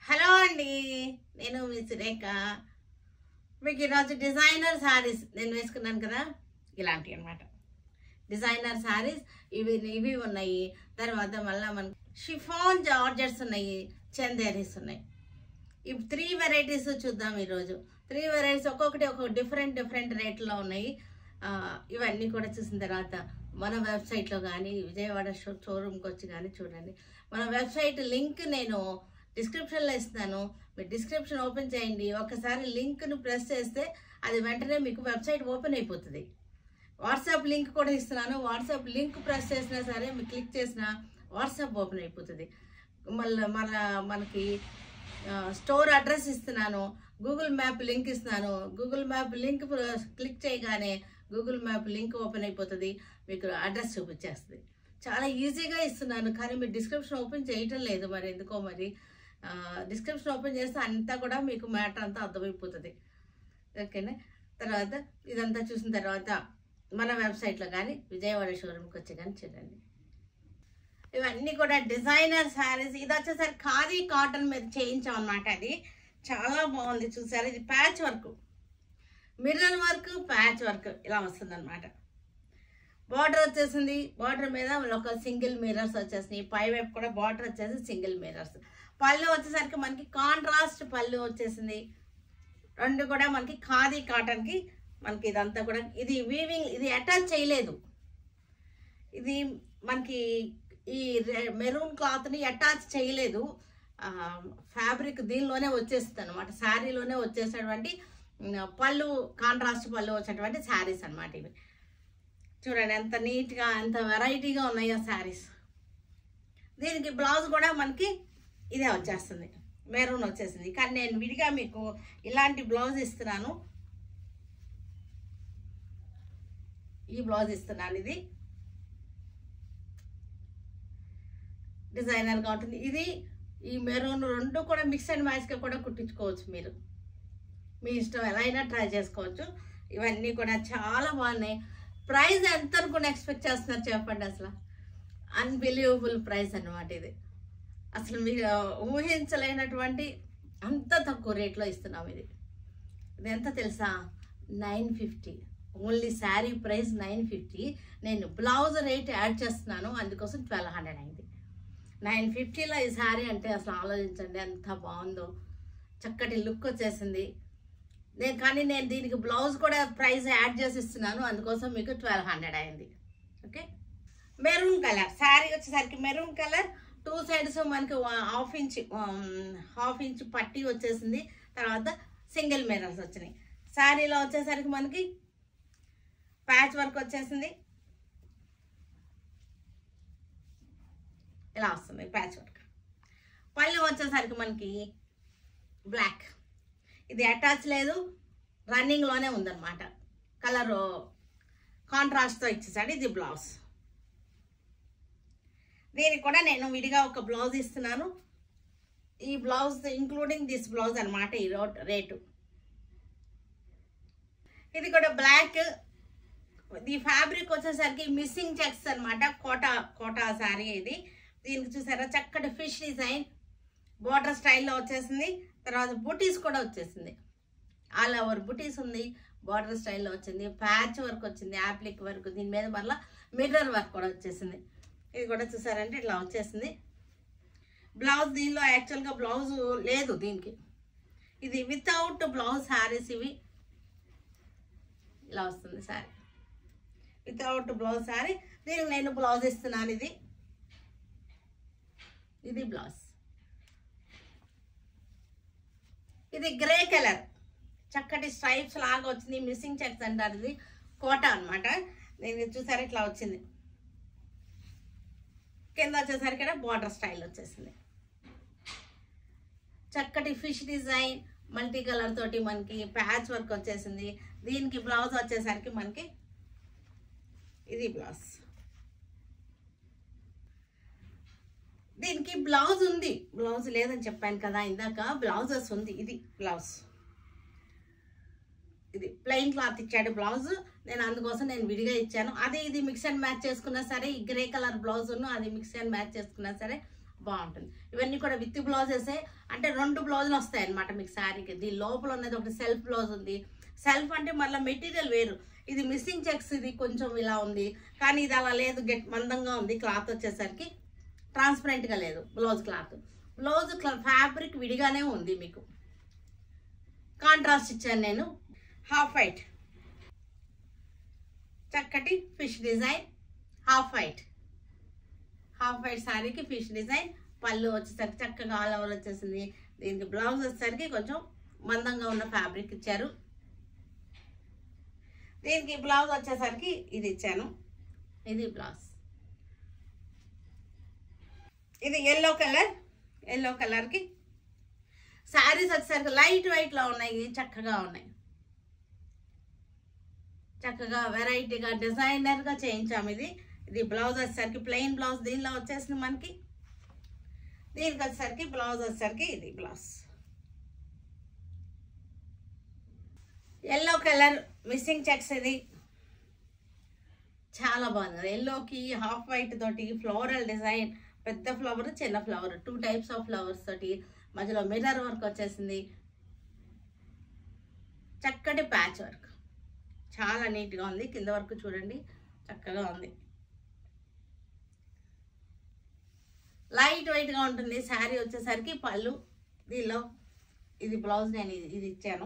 hello అండి నేను మీ సురేఖ మీకు ఈరోజు డిజైనర్ శారీస్ నేను వేసుకున్నాను కదా ఇలాంటివి అనమాట డిజైనర్ శారీస్ ఇవి ఇవి ఉన్నాయి తర్వాత మళ్ళీ మన షిఫాన్ జార్జెట్స్ ఉన్నాయి చందేరీస్ ఉన్నాయి ఈ త్రీ వెరైటీస్ చూద్దాం ఈరోజు త్రీ వెరైటీస్ ఒక్కొక్కటి ఒక్కొక్క డిఫరెంట్ డిఫరెంట్ రేట్లో ఉన్నాయి ఆ, ఇవన్నీ కూడా చూసిన తర్వాత మన వెబ్సైట్లో కానీ విజయవాడ షో షోరూమ్కి వచ్చి కానీ చూడండి మన వెబ్సైట్ లింక్ నేను డిస్క్రిప్షన్లో ఇస్తాను మీరు డిస్క్రిప్షన్ ఓపెన్ చేయండి ఒకసారి లింక్ను ప్రెస్ చేస్తే అది వెంటనే మీకు వెబ్సైట్ ఓపెన్ అయిపోతుంది వాట్సాప్ లింక్ కూడా ఇస్తున్నాను వాట్సాప్ లింక్ ప్రెస్ చేసినా సరే మీరు క్లిక్ చేసినా వాట్సాప్ ఓపెన్ అయిపోతుంది మళ్ళీ మన మనకి ఆ, స్టోర్ అడ్రస్ ఇస్తున్నాను గూగుల్ మ్యాప్ లింక్ ఇస్తున్నాను గూగుల్ మ్యాప్ లింక్ క్లిక్ చేయగానే గూగుల్ మ్యాప్ లింక్ ఓపెన్ అయిపోతుంది మీకు అడ్రస్ చూపించేస్తుంది చాలా ఈజీగా ఇస్తున్నాను కానీ మీరు డిస్క్రిప్షన్ ఓపెన్ చేయటం లేదు మరి ఎందుకో మరి డిస్క్రిప్షన్ ఓపెన్ చేస్తే అంతా కూడా మీకు మ్యాటర్ అంతా అర్థమైపోతుంది ఓకేనా తర్వాత ఇదంతా చూసిన తర్వాత మన వెబ్సైట్లో కానీ విజయవాడ షోరూమ్కి వచ్చి కానీ చూడండి ఇవన్నీ కూడా డిజైనర్ శారీస్ ఇది వచ్చేసరి ఖాదీ కాటన్ మీద చేయించాం అనమాట అది చాలా బాగుంది చూసారా ఇది patch work mirror work patch work ఇలా వస్తుంది అనమాట బార్డర్ వచ్చేసింది బార్డర్ మీద ఒక సింగిల్ మిర్రర్స్ వచ్చేసినాయి పై వైపు కూడా బార్డర్ వచ్చేసి సింగిల్ మిర్రర్స్ పళ్ళు వచ్చేసరికి మనకి కాంట్రాస్ట్ పళ్ళు వచ్చేసింది రెండు కూడా మనకి ఖాదీ కాటన్కి మనకి ఇదంతా కూడా ఇది వీవింగ్ ఇది అటాచ్ చేయలేదు ఇది మనకి ఈ మెరూన్ క్లాత్ని అటాచ్ చేయలేదు ఫ్యాబ్రిక్ దీనిలోనే వచ్చేస్తుంది అనమాట శారీలోనే వచ్చేసినటువంటి ఉమ్, పళ్ళు కాంట్రాస్ట్ పళ్ళు వచ్చేటువంటి శారీస్ అన్నమాట ఇవి చూడండి ఎంత నీట్గా ఎంత వెరైటీగా ఉన్నాయి ఆ శారీస్ దీనికి బ్లౌజ్ కూడా మనకి ఇదే వచ్చేస్తుంది మెరూన్ వచ్చేసింది కానీ నేను విడిగా మీకు ఇలాంటి బ్లౌజ్ ఇస్తున్నాను ఈ బ్లౌజ్ ఇస్తున్నాను ఇది డిజైనర్గా ఉంటుంది ఇది ఈ మెరూన్ రెండు కూడా మిక్స్ అండ్ మ్యాచ్గా కూడా కుట్టించుకోవచ్చు మీరు మీ ఇష్టం ఎలా అయినా ట్రై చేసుకోవచ్చు ఇవన్నీ కూడా చాలా బాగున్నాయి ప్రైస్ ఎంత అనుకుని ఎక్స్పెక్ట్ చేస్తున్నారు చెప్పండి అసలు అన్బిలీవబుల్ ప్రైస్ అన్నమాట ఇది అసలు మీరు ఊహించలేనటువంటి అంత తక్కువ రేట్లో ఇస్తున్నాం ఇది ఇది ఎంత తెలుసా nine fifty only sari price nine fifty నేను బ్లౌజ్ రేట్ యాడ్ చేస్తున్నాను అందుకోసం ట్వెల్వ్ హండ్రెడ్ అయింది నైన్ ఫిఫ్టీలో ఈ శారీ అంటే అసలు ఆలోచించండి ఎంత బాగుందో చక్కటి లుక్ వచ్చేసింది నేను కానీ నేను దీనికి బ్లౌజ్ కూడా ప్రైస్ యాడ్ చేసి ఇస్తున్నాను అందుకోసం మీకు ట్వెల్వ్ హండ్రెడ్ అయింది ఓకే మెరూన్ కలర్ శారీ వచ్చేసరికి మెరూన్ కలర్ టూ సైడ్స్ మనకి హాఫ్ ఇంచ్ హాఫ్ ఇంచ్ పట్టి వచ్చేసింది తర్వాత సింగిల్ మిర్రర్స్ వచ్చినాయి శారీలో వచ్చేసరికి మనకి ప్యాచ్ వర్క్ వచ్చేసింది ఇలా వస్తుంది ప్యాచ్ వర్క్ పళ్ళు వచ్చేసరికి మనకి బ్లాక్ ఇది అటాచ్ లేదు రన్నింగ్లోనే ఉందన్నమాట కలర్ కాంట్రాస్ట్తో ఇచ్చేసాడు ఇది బ్లౌజ్ దీనికి కూడా నేను విడిగా ఒక బ్లౌజ్ ఇస్తున్నాను ఈ బ్లౌజ్ ఇంక్లూడింగ్ దిస్ బ్లౌజ్ అనమాట ఈ రో- రేటు ఇది కూడా బ్లాక్ ఈ ఫ్యాబ్రిక్ వచ్చేసరికి మిస్సింగ్ చెక్స్ అన్నమాట కోటా కోటా శారీ ఇది దీనికి చూసారా చక్కటి ఫిష్ డిజైన్ బోర్డర్ స్టైల్లో వచ్చేసింది తర్వాత బుటీస్ కూడా వచ్చేసింది ఆల్ ఓవర్ బుటీస్ ఉంది బార్డర్ స్టైల్లో వచ్చింది ప్యాచ్ వర్క్ వచ్చింది యాప్లిక్ వర్క్ దీని మీద మళ్ళీ మిర్రర్ వర్క్ కూడా వచ్చేసింది ఇది కూడా చూసారంటే ఇట్లా వచ్చేసింది బ్లౌజ్ దీనిలో యాక్చువల్గా బ్లౌజ్ లేదు దీనికి ఇది వితౌట్ బ్లౌజ్ శారీస్ ఇవి ఇలా వస్తుంది శారీ వితౌట్ బ్లౌజ్ శారీ దీనికి నేను బ్లౌజ్ ఇస్తున్నాను ఇది ఇది బ్లౌజ్ ఇది గ్రే కలర్ చక్కటి స్ట్రైప్స్ లాగా వచ్చింది మిస్సింగ్ చెక్స్ అంటారు ఇది కోట అన్నమాట నేను చూసారు ఇట్లా వచ్చింది కింద వచ్చేసరికి బార్డర్ స్టైల్ వచ్చేసింది చక్కటి ఫిష్ డిజైన్ మల్టీ కలర్ తోటి మనకి ప్యాచ్ వర్క్ వచ్చేసింది దీనికి బ్లౌజ్ వచ్చేసరికి మనకి ఇది బ్లౌజ్ దీనికి బ్లౌజ్ ఉంది బ్లౌజ్ లేదని చెప్పాను కదా ఇందాక బ్లౌజెస్ ఉంది ఇది బ్లౌజ్ ఇది ప్లెయిన్ క్లాత్ ఇచ్చాడు బ్లౌజ్ నేను అందుకోసం నేను విడిగా ఇచ్చాను అదే ఇది మిక్స్ అండ్ మ్యాచ్ చేసుకున్నా సరే ఈ గ్రే కలర్ బ్లౌజ్ అది మిక్స్ అండ్ మ్యాచ్ చేసుకున్నా సరే బాగుంటుంది ఇవన్నీ కూడా విత్ బ్లౌజెసే అంటే రెండు బ్లౌజులు వస్తాయి అనమాట మీకు శారీకి దీని లోపల ఉన్నది ఒకటి సెల్ఫ్ బ్లౌజ్ ఉంది సెల్ఫ్ అంటే మళ్ళీ మెటీరియల్ వేరు ఇది మిస్సింగ్ చెక్స్ ఇది కొంచెం ఇలా ఉంది కానీ ఇది అలా లేదు గెట్ మందంగా ఉంది క్లాత్ వచ్చేసరికి ట్రాన్స్పరెంట్గా లేదు బ్లౌజ్ క్లాత్ బ్లౌజ్ ఫ్యాబ్రిక్ విడిగానే ఉంది మీకు కాంట్రాస్ట్ ఇచ్చాను నేను హాఫ్ వైట్ చక్కటి fish design half white half white శారీకి ఫిష్ డిజైన్ పళ్ళు వచ్చేసరికి చక్కగా ఆల్ ఓవర్ వచ్చేసింది దీనికి బ్లౌజ్ వచ్చేసరికి కొంచెం మందంగా ఉన్న ఫ్యాబ్రిక్ ఇచ్చారు దీనికి బ్లౌజ్ వచ్చేసరికి ఇది ఇచ్చాను ఇది బ్లౌజ్ ఇది ఎల్లో కలర్ ఎల్లో కలర్కి శారీస్ వచ్చేసరికి లైట్ వెయిట్లో ఉన్నాయి చక్కగా ఉన్నాయి చక్కగా వెరైటీగా డిజైనర్గా చేయించాము ఇది ఇది బ్లౌజ్ వచ్చేసరికి ప్లెయిన్ బ్లౌజ్ దీనిలో వచ్చేసింది మనకి దీనికి వచ్చేసరికి బ్లౌజ్ వచ్చేసరికి ఇది blouse yellow colour missing checks ఇది చాలా బాగుంది ఎల్లోకి హాఫ్ వైట్ తోటి ఫ్లోరల్ డిజైన్ పెద్ద ఫ్లవర్ చిన్న flower two types of flowers తోటి మధ్యలో మిర్రర్ వర్క్ వచ్చేసింది చక్కటి ప్యాచ్ వర్క్ చాలా నీట్గా ఉంది కింద వరకు చూడండి చక్కగా ఉంది లైట్ వెయిట్గా ఉంటుంది శారీ వచ్చేసరికి పళ్ళు దీనిలో ఇది బ్లౌజ్ నేను ఇది ఇది ఇచ్చాను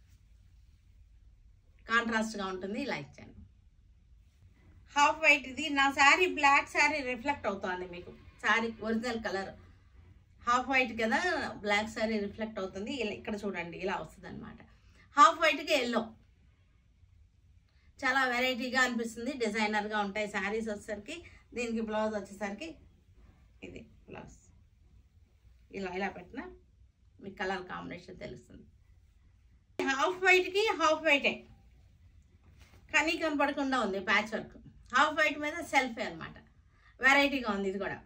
కాంట్రాస్ట్గా ఉంటుంది ఇలా ఇచ్చాను హాఫ్ వైట్ ఇది నా శారీ బ్లాక్ శారీ రిఫ్లెక్ట్ అవుతుంది మీకు sari original colour half white కదా బ్లాక్ శారీ రిఫ్లెక్ట్ అవుతుంది ఇలా ఇక్కడ చూడండి ఇలా వస్తుంది అనమాట హాఫ్ వైట్కి ఎల్లో చాలా వెరైటీగా అనిపిస్తుంది డిజైనర్గా ఉంటాయి శారీస్ వచ్చేసరికి దీనికి బ్లౌజ్ వచ్చేసరికి ఇది బ్లౌజ్ ఇలా ఇలా పెట్టిన మీకు కలర్ కాంబినేషన్ తెలుస్తుంది హాఫ్ వైట్కి హాఫ్ వైటే కానీ కనపడకుండా ఉంది ప్యాచ్ వర్క్ హాఫ్ వైట్ మీద సెల్ఫే అనమాట వెరైటీగా ఉంది ఇది కూడా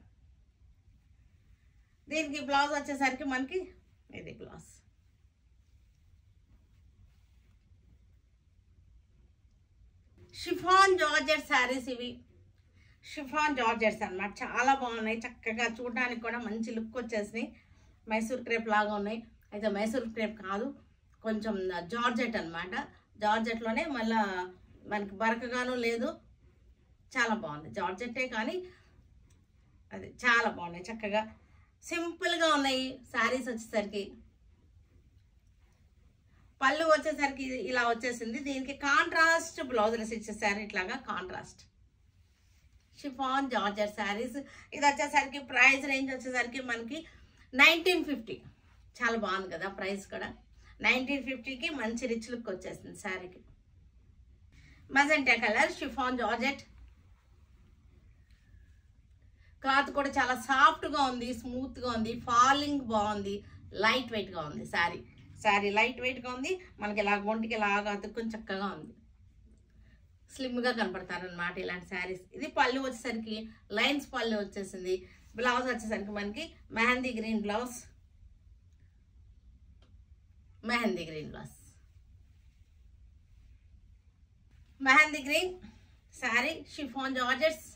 దీనికి బ్లౌజ్ వచ్చేసరికి మనకి ఇది బ్లౌజ్ షిఫాన్ జార్జెట్ శారీస్ ఇవి షిఫాన్ జార్జెట్స్ అన్నమాట చాలా బాగున్నాయి చక్కగా చూడడానికి కూడా మంచి లుక్ వచ్చేసినాయి మైసూర్ క్రేప్ లాగా ఉన్నాయి అయితే మైసూర్ క్రేప్ కాదు కొంచెం జార్జెట్ అనమాట జార్జెట్లోనే మళ్ళా మనకి బరకగాను లేదు చాలా బాగుంది జార్జెట్టే కానీ అది చాలా బాగున్నాయి చక్కగా సింపుల్గా ఉన్నాయి శారీస్ వచ్చేసరికి పళ్ళు వచ్చేసరికి ఇది ఇలా వచ్చేసింది దీనికి కాంట్రాస్ట్ బ్లౌజెస్ ఇచ్చేసారు ఇట్లాగా కాంట్రాస్ట్ షిఫాన్ జార్జర్ శారీస్ ఇది వచ్చేసరికి ప్రైస్ రేంజ్ వచ్చేసరికి మనకి నైన్టీన్ ఫిఫ్టీ చాలా బాగుంది కదా ప్రైస్ కూడా నైన్టీన్ ఫిఫ్టీకి మంచి రిచ్ లుక్ వచ్చేసింది శారీకి magenta colour chiffon georgette cloth కూడా చాలా సాఫ్ట్గా ఉంది స్మూత్గా ఉంది ఫాలింగ్ బాగుంది లైట్ వెయిట్గా ఉంది శారీ శారీ లైట్ వెయిట్గా ఉంది మనకి ఇలా ఒంటికి ఇలాగా అతుక్కుని చక్కగా ఉంది స్లిమ్గా కనపడతారనమాట ఇలాంటి శారీస్ ఇది పళ్ళు వచ్చేసరికి లైన్స్ పళ్ళు వచ్చేసింది బ్లౌజ్ వచ్చేసరికి మనకి mehendi green blouse mehendi green blouse mehendi green sari chiffon georgettes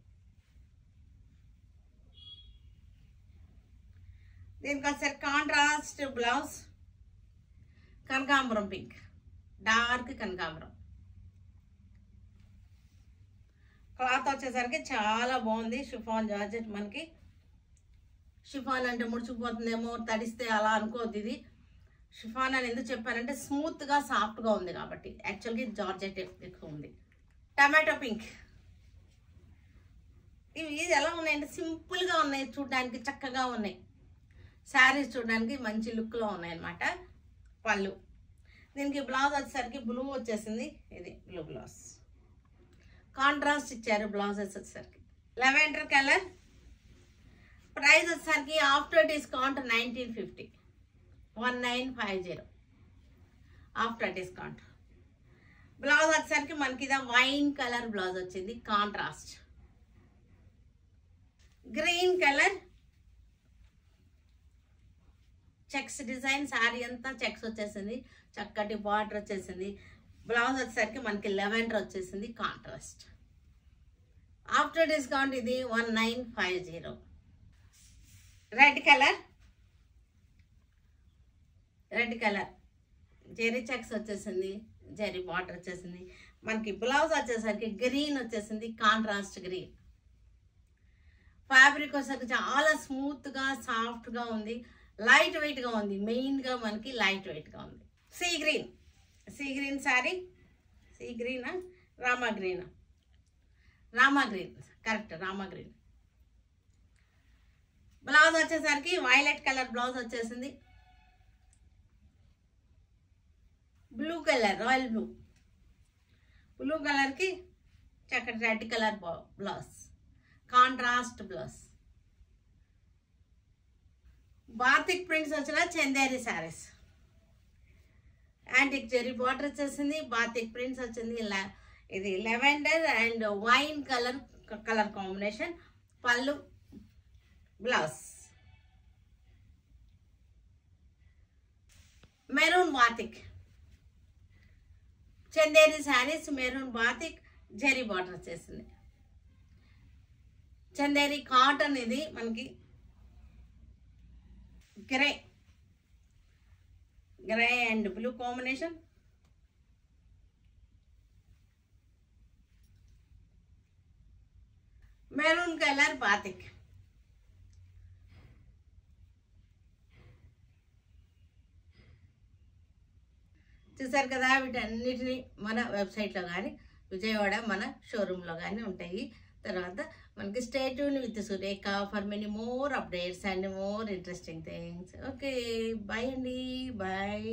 దీనికి వచ్చేసరి కాంట్రాస్ట్ బ్లౌజ్ కనకాంబరం పింక్ డార్క్ కనకాంబరం క్లాత్ వచ్చేసరికి చాలా బాగుంది షిఫాన్ జార్జెట్ మనకి షిఫాన్ అంటే ముడుచుకుపోతుందేమో తడిస్తే అలా అనుకోవద్దు ఇది షిఫాన్ అని ఎందుకు చెప్పానంటే స్మూత్గా సాఫ్ట్గా ఉంది కాబట్టి యాక్చువల్గా ఇది జార్జెట్ ఎక్కువ ఉంది టమాటో పింక్ ఇవి ఇది ఎలా ఉన్నాయంటే సింపుల్గా ఉన్నాయి చూడడానికి చక్కగా ఉన్నాయి శారీస్ చూడడానికి మంచి లుక్లో ఉన్నాయి అన్నమాట పళ్ళు దీనికి బ్లౌజ్ వచ్చేసరికి బ్లూ వచ్చేసింది ఇది బ్లూ బ్లౌజ్ కాంట్రాస్ట్ ఇచ్చారు బ్లౌజెస్ వచ్చేసరికి లెవెండర్ కలర్ ప్రైస్ వచ్చేసరికి after discount nineteen fifty one nine five zero after discount blouse వచ్చేసరికి మనకి ఇదా వైన్ కలర్ బ్లౌజ్ వచ్చింది contrast green colour checks design sari అంతా చెక్స్ వచ్చేసింది చక్కటి బార్డర్ వచ్చేసింది బ్లౌజ్ వచ్చేసరికి మనకి లెవెండర్ వచ్చేసింది కాంట్రాస్ట్ ఆఫ్టర్ డిస్కౌంట్ ఇది one nine five zero red colour red colour zari checks వచ్చేసింది జెరీ బార్డర్ వచ్చేసింది మనకి బ్లౌజ్ వచ్చేసరికి గ్రీన్ వచ్చేసింది కాంట్రాస్ట్ గ్రీన్ ఫ్యాబ్రిక్ వచ్చేసరికి చాలా స్మూత్గా సాఫ్ట్గా ఉంది లైట్ వెయిట్గా ఉంది మెయిన్గా మనకి లైట్ వెయిట్గా ఉంది sea green sea green sari sea గ్రీనా రామా గ్రీనా Rama green correct Rama green blouse వచ్చేసరికి వైలెట్ కలర్ బ్లౌజ్ వచ్చేసింది బ్లూ కలర్ రాయల్ బ్లూ బ్లూ కలర్కి చక్కటి red colour blouse contrast blouse batik prints వచ్చిన చందేరి శారీస్ యాంటిక్ జెరీ బార్డర్ వచ్చేసింది బాతిక్ ప్రింట్స్ వచ్చింది ఇలా ఇది lavender and wine colour colour combination పళ్ళు blouse maroon batik Chanderi saris maroon batik zari border వచ్చేసింది చందేరి కాటన్ ఇది మనకి grey grey and blue combination maroon colour batik చూసారు కదా వీటన్నిటిని మన వెబ్సైట్లో కానీ విజయవాడ మన షోరూంలో కానీ ఉంటాయి తర్వాత మనకి stay tune with Surekha for many more updates and more interesting things okay bye అండి బాయ్